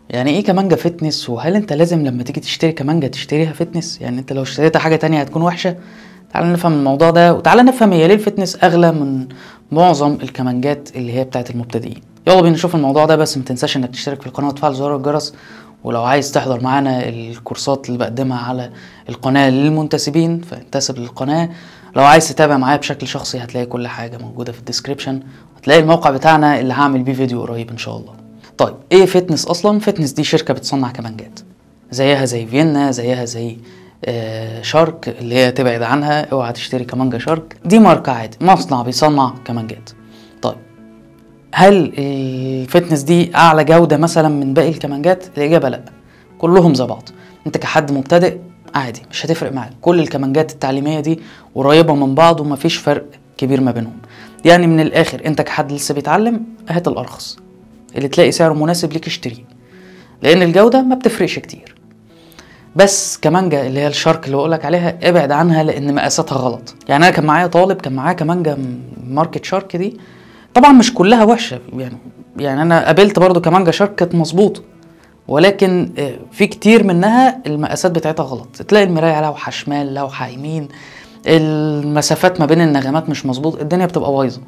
يعني ايه كمانجا فتنس وهل انت لازم لما تيجي تشتري كمانجا تشتريها فتنس يعني انت لو اشتريتها حاجه تانية هتكون وحشه تعال نفهم الموضوع ده وتعالى نفهم هي ليه الفتنس اغلى من معظم الكمانجات اللي هي بتاعت المبتدئين يلا بينا نشوف الموضوع ده بس ما تنساش انك تشترك في القناه وتفعل زر الجرس ولو عايز تحضر معانا الكورسات اللي بقدمها على القناه للمنتسبين فانتسب للقناه لو عايز تتابع معايا بشكل شخصي هتلاقي كل حاجه موجوده في الديسكريبشن هتلاقي الموقع بتاعنا اللي هعمل بيه فيديو قريب ان شاء الله طيب ايه فتنس اصلا فتنس دي شركه بتصنع كمانجات زيها زي فيينا زيها زي آه شارك اللي هي تبعد عنها اوعى تشتري كمانجا شارك دي ماركه عادي مصنع بيصنع كمانجات طيب هل الفتنس دي اعلى جوده مثلا من باقي الكمانجات الاجابه لا كلهم زي بعض انت كحد مبتدئ عادي مش هتفرق معاك كل الكمانجات التعليميه دي قريبه من بعض ومفيش فرق كبير ما بينهم يعني من الاخر انت كحد لسه بيتعلم هات الارخص اللي تلاقي سعره مناسب ليك اشتريه لان الجوده ما بتفرقش كتير بس كمانجا اللي هي الشارك اللي بقولك عليها ابعد عنها لان مقاساتها غلط يعني انا كان معايا طالب كان معاه كمانجا من ماركت شارك دي طبعا مش كلها وحشه يعني يعني انا قابلت برضو كمانجا شارك كانت مظبوطه ولكن آه، في كتير منها المقاسات بتاعتها غلط تلاقي المرايه لوحه شمال لوحه يمين المسافات ما بين النغمات مش مظبوط الدنيا بتبقى بايظه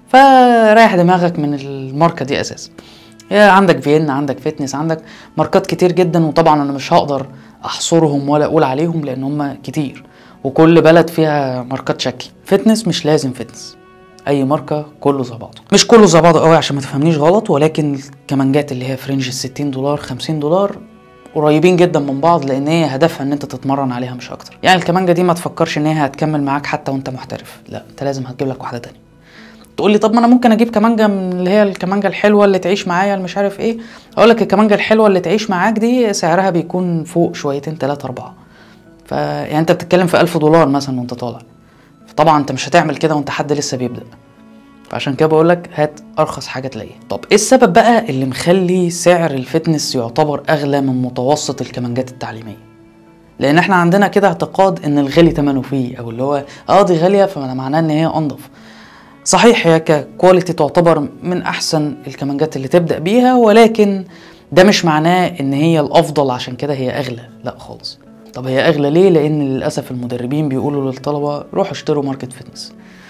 فريح دماغك من الماركه دي اساسا يا عندك فيينا عندك فيتنس عندك ماركات كتير جدا وطبعا انا مش هقدر احصرهم ولا اقول عليهم لان هم كتير وكل بلد فيها ماركات شكل فتنس مش لازم فتنس اي ماركه كله زي بعضه مش كله زي بعضه قوي عشان ما تفهمنيش غلط ولكن الكمانجات اللي هي فرنج ال 60 دولار 50 دولار قريبين جدا من بعض لان هي هدفها ان انت تتمرن عليها مش اكتر يعني الكمانجه دي ما تفكرش ان هي هتكمل معاك حتى وانت محترف لا انت لازم هتجيب لك واحده تانية تقول لي طب ما انا ممكن اجيب كمانجا من اللي هي الكمانجا الحلوه اللي تعيش معايا اللي مش عارف ايه اقول لك الكمانجا الحلوه اللي تعيش معاك دي سعرها بيكون فوق شويتين تلاتة اربعة ف يعني انت بتتكلم في ألف دولار مثلا وانت طالع فطبعا انت مش هتعمل كده وانت حد لسه بيبدأ فعشان كده بقول لك هات ارخص حاجه تلاقيها طب ايه السبب بقى اللي مخلي سعر الفتنس يعتبر اغلى من متوسط الكمانجات التعليميه لان احنا عندنا كده اعتقاد ان الغالي ثمنه فيه او اللي هو اه دي غاليه فمعناه معناه ان هي انضف صحيح هي ككواليتي تعتبر من احسن الكمانجات اللي تبدا بيها ولكن ده مش معناه ان هي الافضل عشان كده هي اغلى لا خالص طب هي اغلى ليه لان للاسف المدربين بيقولوا للطلبه روحوا اشتروا ماركت فتنس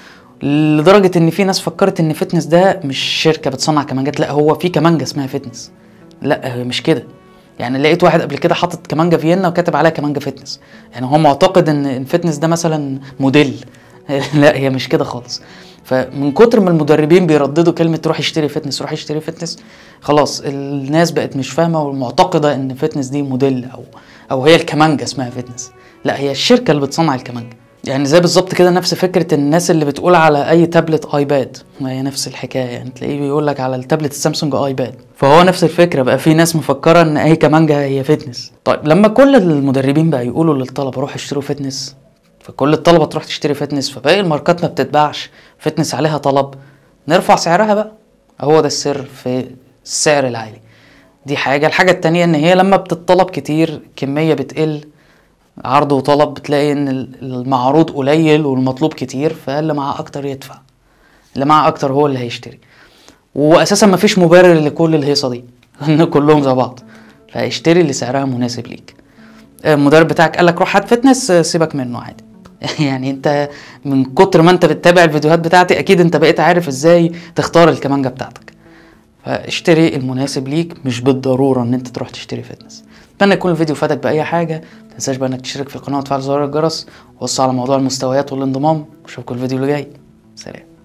لدرجه ان في ناس فكرت ان فتنس ده مش شركه بتصنع كمانجات لا هو في كمانجه اسمها فتنس لا هي مش كده يعني لقيت واحد قبل كده حاطط كمانجا فيينا وكاتب عليها كمانجا فتنس يعني هو معتقد ان الفتنس ده مثلا موديل لا هي مش كده خالص فمن كتر ما المدربين بيرددوا كلمه روح اشتري فتنس روح اشتري فتنس خلاص الناس بقت مش فاهمه ومعتقده ان فتنس دي موديل او او هي الكمانجا اسمها فتنس لا هي الشركه اللي بتصنع الكمانجا يعني زي بالظبط كده نفس فكره الناس اللي بتقول على اي تابلت ايباد ما هي نفس الحكايه يعني تلاقيه بيقول لك على التابلت السامسونج ايباد فهو نفس الفكره بقى في ناس مفكره ان اي كمانجا هي فتنس طيب لما كل المدربين بقى يقولوا للطلبه روح اشتروا فتنس فكل الطلبه تروح تشتري فتنس فباقي الماركات ما بتتباعش فتنس عليها طلب نرفع سعرها بقى هو ده السر في السعر العالي دي حاجة الحاجة التانية ان هي لما بتطلب كتير كمية بتقل عرض وطلب بتلاقي ان المعروض قليل والمطلوب كتير فاللي معاه اكتر يدفع اللي معاه اكتر هو اللي هيشتري واساسا مفيش مبرر لكل الهيصة دي لان كلهم زي بعض فاشتري اللي سعرها مناسب ليك المدرب بتاعك قالك روح هات فتنس سيبك منه عادي يعني انت من كتر ما انت بتتابع الفيديوهات بتاعتي اكيد انت بقيت عارف ازاي تختار الكمانجا بتاعتك فاشتري المناسب ليك مش بالضروره ان انت تروح تشتري فتنس اتمنى يكون الفيديو فادك باي حاجه متنساش بقى انك تشترك في القناه وتفعل زر الجرس وبص على موضوع المستويات والانضمام واشوفكم الفيديو اللي جاي سلام